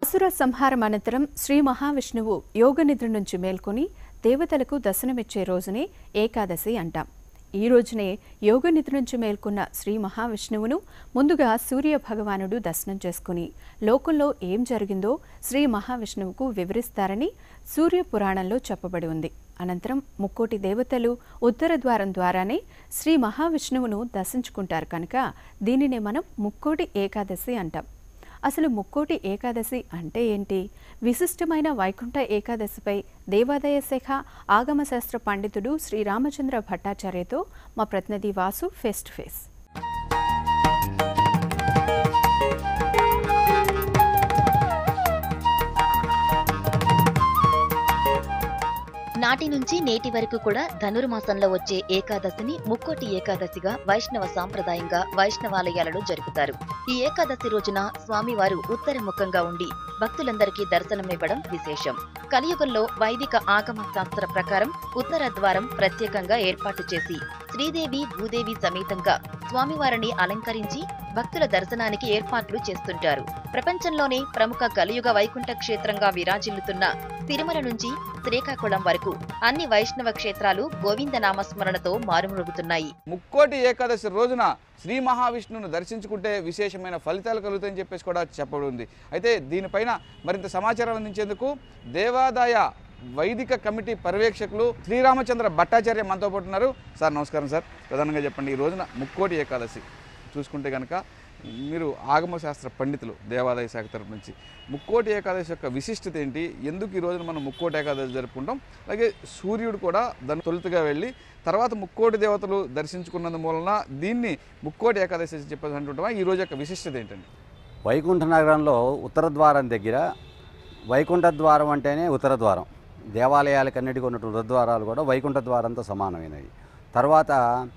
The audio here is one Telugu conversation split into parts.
అసుర సంహారం అనంతరం శ్రీ మహావిష్ణువు యోగ నిద్ర నుంచి మేల్కొని దేవతలకు దర్శనమిచ్చే రోజునే ఏకాదశి అంటాం ఈ రోజునే యోగ నిద్ర నుంచి మేల్కొన్న శ్రీ మహావిష్ణువును ముందుగా సూర్య భగవానుడు దర్శనం చేసుకుని లోకంలో ఏం జరిగిందో శ్రీ మహావిష్ణువుకు వివరిస్తారని సూర్య పురాణంలో చెప్పబడి ఉంది అనంతరం ముక్కోటి దేవతలు ఉత్తర ద్వారం ద్వారానే శ్రీ మహావిష్ణువును దర్శించుకుంటారు కనుక దీనినే మనం ముక్కోటి ఏకాదశి అంటాం అసలు ముక్కోటి ఏకాదశి అంటే ఏంటి విశిష్టమైన వైకుంఠ ఏకాదశిపై దేవాదాయ శాఖ ఆగమశాస్త్ర పండితుడు శ్రీరామచంద్ర భట్టాచార్యతో మా ప్రతినిధి వాసు ఫేస్ టు ఫేస్ నాటి నుంచి నేటి వరకు కూడా ధనుర్మాసంలో వచ్చే ఏకాదశిని ముక్కోటి ఏకాదశిగా వైష్ణవ సాంప్రదాయంగా వైష్ణవాలయాలలో జరుపుతారు ఈ ఏకాదశి రోజున స్వామివారు ఉత్తరముఖంగా ఉండి భక్తులందరికీ దర్శనమివ్వడం విశేషం కలియుగంలో వైదిక ఆగమ శాస్త్ర ప్రకారం ఉత్తర ద్వారం ప్రత్యేకంగా ఏర్పాటు చేసి శ్రీదేవి భూదేవి సమేతంగా స్వామివారిని అలంకరించి భక్తుల దర్శనానికి ఏర్పాట్లు చేస్తుంటారు ప్రపంచంలోనే ప్రముఖ కలియుగ వైకుంఠ క్షేత్రంగా విరాజిల్లుతున్న తిరుమల నుంచి శ్రీకాకుళం వరకు అన్ని వైష్ణవ క్షేత్రాలు గోవింద నామస్మరణతో మారుమరుగుతున్నాయి ముక్కోటి ఏకాదశి రోజున శ్రీ మహావిష్ణువును దర్శించుకుంటే విశేషమైన ఫలితాలు కలుగుతాయని చెప్పేసి కూడా చెప్పబడి ఉంది అయితే దీనిపైన మరింత సమాచారం అందించేందుకు దేవాదాయ వైదిక కమిటీ పర్యవేక్షకులు శ్రీరామచంద్ర భట్టాచార్య మనతో పాటు ఉన్నారు సార్ నమస్కారం సార్ ప్రధానంగా చెప్పండి ఈ రోజున ముక్కోటి ఏకాదశి చూసుకుంటే కనుక మీరు ఆగమ శాస్త్ర పండితులు దేవాదాయ శాఖ తరపు నుంచి ముక్కోటి ఏకాదశి యొక్క విశిష్టత ఏంటి ఎందుకు ఈ రోజున మనం ముక్కోటి ఏకాదశి జరుపుకుంటాం అలాగే సూర్యుడు కూడా దాని తొలుతుగా వెళ్ళి తర్వాత ముక్కోటి దేవతలు దర్శించుకున్నందు మూలన దీన్ని ముక్కోటి ఏకాదశి అని చెప్పేసి అంటుంటామా ఈ రోజు యొక్క విశిష్టత ఏంటండి వైకుంఠ నగరంలో ఉత్తర ద్వారం దగ్గర వైకుంఠ ద్వారం అంటేనే ఉత్తర ద్వారం దేవాలయాలకన్నిటికీ ఉన్నటువంటి ఉత్తర ద్వారాలు కూడా వైకుంఠ ద్వారంతో సమానమైనవి తర్వాత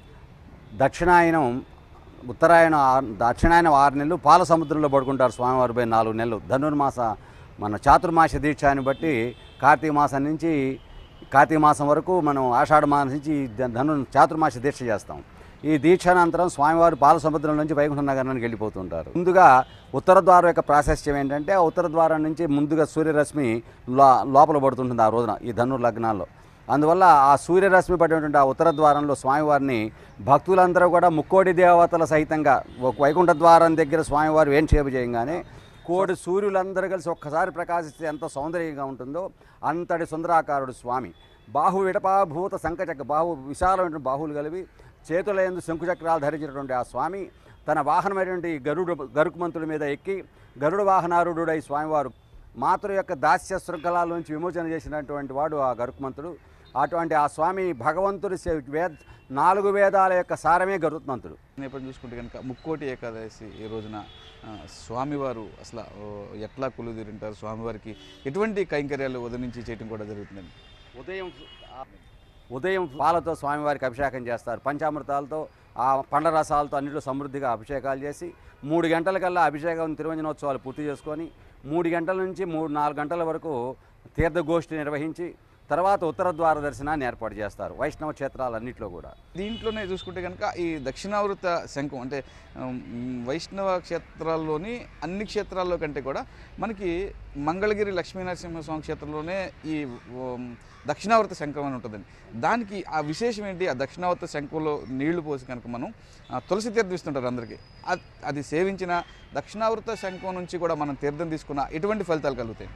దక్షిణాయనం ఉత్తరాయణం ఆరు దక్షిణాయనం ఆరు నెలలు పాల సముద్రంలో పడుకుంటారు స్వామివారి పై నాలుగు నెలలు ధనుర్మాస మన చాతుర్మాస దీక్షాన్ని బట్టి కార్తీక మాసం నుంచి కార్తీక మాసం వరకు మనం ఆషాఢ మాసం నుంచి ధ- ధను చాతుర్మాస దీక్ష చేస్తాం ఈ దీక్షానంతరం స్వామివారు పాల సముద్రం నుంచి వైకుంఠ నగరానికి వెళ్ళిపోతుంటారు ముందుగా ఉత్తర ద్వారం యొక్క ప్రాశస్త్యం ఏంటంటే ఆ ఉత్తర ద్వారం నుంచి ముందుగా సూర్యరశ్మి లో లోపల పడుతుంటుంది ఆ రోజున ఈ ధనుర్ లగ్నాల్లో అందువల్ల ఆ సూర్యరశ్మి పడినటువంటి ఆ ఉత్తర ద్వారంలో స్వామివారిని భక్తులందరూ కూడా ముక్కోడి దేవతల సహితంగా ఒక వైకుంఠ ద్వారం దగ్గర స్వామివారు ఏం చేప చేయగానే కోడి సూర్యులందరూ కలిసి ఒక్కసారి ప్రకాశిస్తే ఎంత సౌందర్యంగా ఉంటుందో అంతటి సుందరాకారుడు స్వామి బాహు విడపాభూత శంఖచక్ర బాహు విశాలమైన బాహువులు కలిపి చేతుల ఎందు శంకుచక్రాలు ధరించినటువంటి ఆ స్వామి తన వాహనమైనటువంటి గరుడు గరుకుమంతుడి మీద ఎక్కి గరుడు వాహనారుడై స్వామివారు మాతృ యొక్క దాస్య శృంఖలాల్లోంచి విమోచన చేసినటువంటి వాడు ఆ గరుకుమంతుడు అటువంటి ఆ స్వామి భగవంతుడి సే- వేద నాలుగు వేదాల యొక్క సారమే గరుత్మంతుడు నేపథ్యం చూసుకుంటే కనుక ముక్కోటి ఏకాదశి ఈ రోజున ఆ, స్వామివారు అసలు ఓ, ఎట్లా కొలుదిరింటారు స్వామివారికి ఎటువంటి కైంకర్యాలు ఉదయించి చేయటం కూడా జరుగుతుందండి ఉదయం ఉదయం పాలతో స్వామివారికి అభిషేకం చేస్తారు పంచామృతాలతో ఆ పండ్ల రసాలతో అన్నింటిలో సమృద్ధిగా అభిషేకాలు చేసి మూడు గంటలకల్లా అభిషేకం తిరువంజనోత్సవాలు పూర్తి చేసుకొని మూడు గంటల నుంచి మూడు నాలుగు గంటల వరకు తీర్థగోష్ఠి నిర్వహించి తర్వాత ఉత్తర ద్వార దర్శనాన్ని ఏర్పాటు చేస్తారు వైష్ణవ క్షేత్రాలన్నింటిలో కూడా దీంట్లోనే చూసుకుంటే కనుక ఈ దక్షిణావృత శంఖం అంటే ఉమ్, వైష్ణవ క్షేత్రాల్లోని అన్ని క్షేత్రాల్లో కంటే కూడా మనకి మంగళగిరి లక్ష్మీనరసింహస్వామి క్షేత్రంలోనే ఈ ఉమ్, దక్షిణావృత శంఖం అని ఉంటుందండి దానికి ఆ విశేషం ఏంటి ఆ దక్షిణావృత శంఖంలో నీళ్లు పోసి కనుక మనం ఆ, తులసి తీర్థం ఇస్తుంటారు అందరికీ అద్- అది సేవించిన దక్షిణావృత శంఖం నుంచి కూడా మనం తీర్థం తీసుకున్న ఎటువంటి ఫలితాలు కలుగుతాయి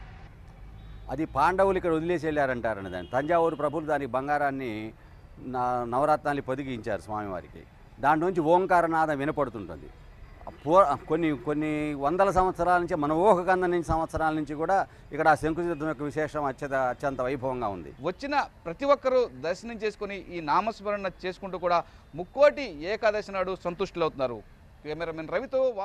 అది పాండవులు ఇక్కడ వదిలేసి వెళ్ళారంటారండి దాన్ని తంజావూరు ప్రభులు దానికి బంగారాన్ని నా- నవరత్నాలు పొదిగించారు స్వామివారికి దాంట్లో నుంచి ఓంకారనాదం వినపడుతుంటుంది పూ కొన్ని కొన్ని వందల సంవత్సరాల నుంచి మన ఊహకు అందని సంవత్సరాల నుంచి కూడా ఇక్కడ ఆ శంకుసిద్ధం యొక్క విశేషం అత్యంత అత్యంత వైభవంగా ఉంది వచ్చిన ప్రతి ఒక్కరూ దర్శనం చేసుకొని ఈ నామస్మరణ చేసుకుంటూ కూడా ముక్కోటి ఏకాదశి నాడు సంతుష్టులవుతున్నారు కెమెరామెన్ రవితో